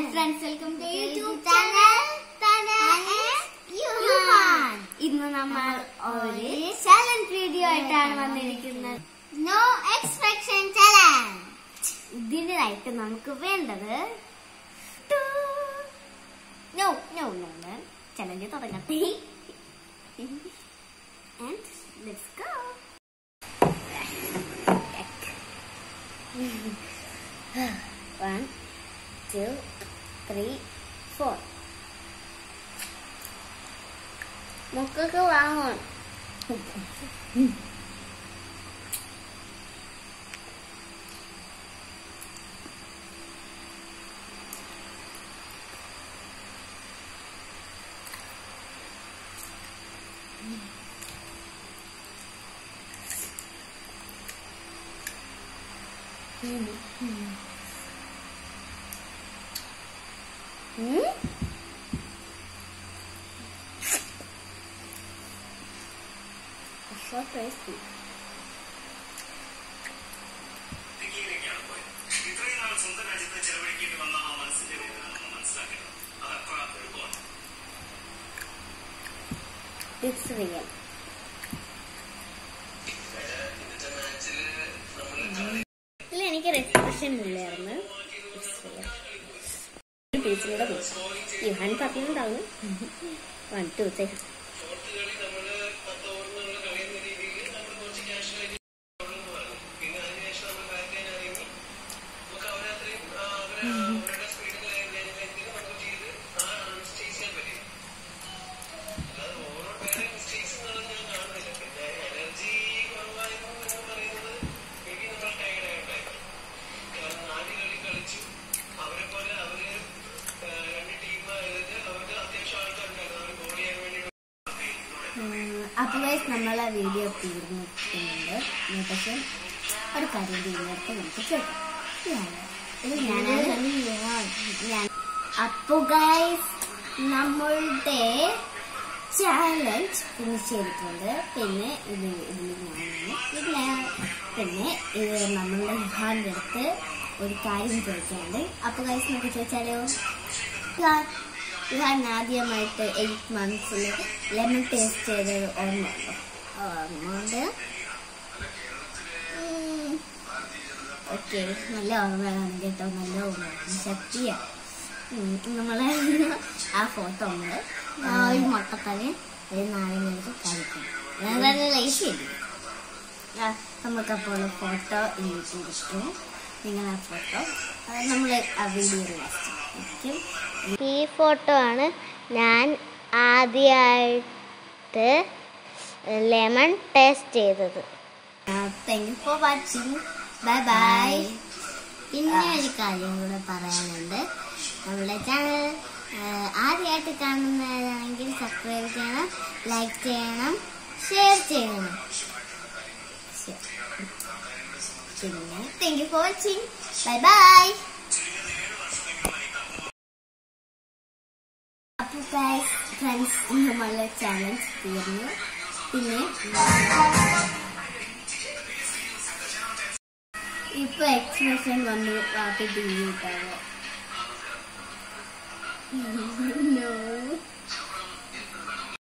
Hi friends welcome to YouTube channel ഇന്ന് നമ്മൾ ഒരു ചാലഞ്ച് വീഡിയോ ആയിട്ടാണ് വന്നിരിക്കുന്നത് നോ എക്സ്പെക്ഷൻ ചലഞ്ച് ഇതിനായിട്ട് നമുക്ക് വേണ്ടത് നോ നോ നോ ചലഞ്ച് തുടങ്ങട്ടെ And let's go. One, two, three, four. മക്കൾക്ക് വാങ്ങും ഉം So tasty. ഇടുക്കിയിലേക്കാണ് പോയത് ഇത്രയും നാൾ സ്വന്തം രാജ്യത്ത് ചെലവഴിക്കേണ്ടി വന്ന ആ മനസ്സിന്റെ വേദന നമ്മൾ മനസ്സിലാക്കണം അതത്ര എളുപ്പമാണ് It's real. ഇതിൽ എനിക്ക് റെസ്ട്രിക്ഷൻ ഇല്ലായിരുന്നു ടീച്ചറിലൂടെ പോയി യുഹാൻ പറഞ്ഞിട്ടുണ്ടാവും വൺ ടു ത്രീ അപ്പോൾ ഗൈസ് നമ്മളെ വീഡിയോ തീർന്നിട്ടുണ്ട് പക്ഷെ ഒരു കാര്യം തീർന്നിട്ട് നമുക്ക് കേൾക്കാം ഇത് ഞാനാണ് ഞാൻ അപ്പോൾ ഗൈസ് നമ്മളുടെ ചാലഞ്ച് ഫിനിഷ് ചെയ്തിട്ടുണ്ട് പിന്നെ ഇത് ഇതിൽ ഞാനാണ് പിന്നെ പിന്നെ ഇത് നമ്മളുടെ ഹാറിൻ്റെ അടുത്ത് ഒരു കാര്യം ചോദിക്കാണ്ട് അപ്പോൾ ഗൈസ് നമുക്ക് ചോദിച്ചാലോ ഹാൻ ഹാൻ ആദ്യമായിട്ട് എയ്റ്റ് മന്ത്സിൽ ലെമൺ ടേസ്റ്റ് ചെയ്തത് ഓർമ്മയുണ്ടോ ഓർമ്മയുണ്ട് ഓക്കെ നല്ല ഓർമ്മയാണ് കേട്ടോ നല്ല ഓർമ്മ ശക്തിയാ നമ്മളെ ആ ഫോട്ടോ ഉണ്ട് ആ ഒരു മുട്ടത്തലി ഒരു നാരങ്ങൾക്ക് കഴിക്കും നല്ല ലൈസ് ആ നമുക്കപ്പോൾ ഫോട്ടോ ഇരിക്കും നിങ്ങൾ ആ ഫോട്ടോ നമ്മൾ ആ വീഡിയോയിൽ വയ്ക്കും ഈ ഫോട്ടോ ആണ് ഞാൻ ആദ്യമായിട്ട് ലെമൺ ടേസ്റ്റ് ചെയ്തത് thank you for watching bye bye പിന്നെ ഒരു കാര്യം കൂടെ പറയാനുണ്ട് നമ്മുടെ ചാനൽ ആദ്യമായിട്ട് കാണുന്നവരാണെങ്കിൽ സബ്സ്ക്രൈബ് ചെയ്യണം ലൈക്ക് ചെയ്യണം ഷെയർ ചെയ്യണം ശരി. പിന്നെ thank you for watching bye bye അപ്പോൾ ഫ്രണ്ട്സ് നമ്മളുടെ ചാലഞ്ച് തീർന്നു പിന്നെ ഇപ്പൊ എക്സ്പ്രഷൻ വന്നു വാട്ടി ടി വി ഇട്ടാണ്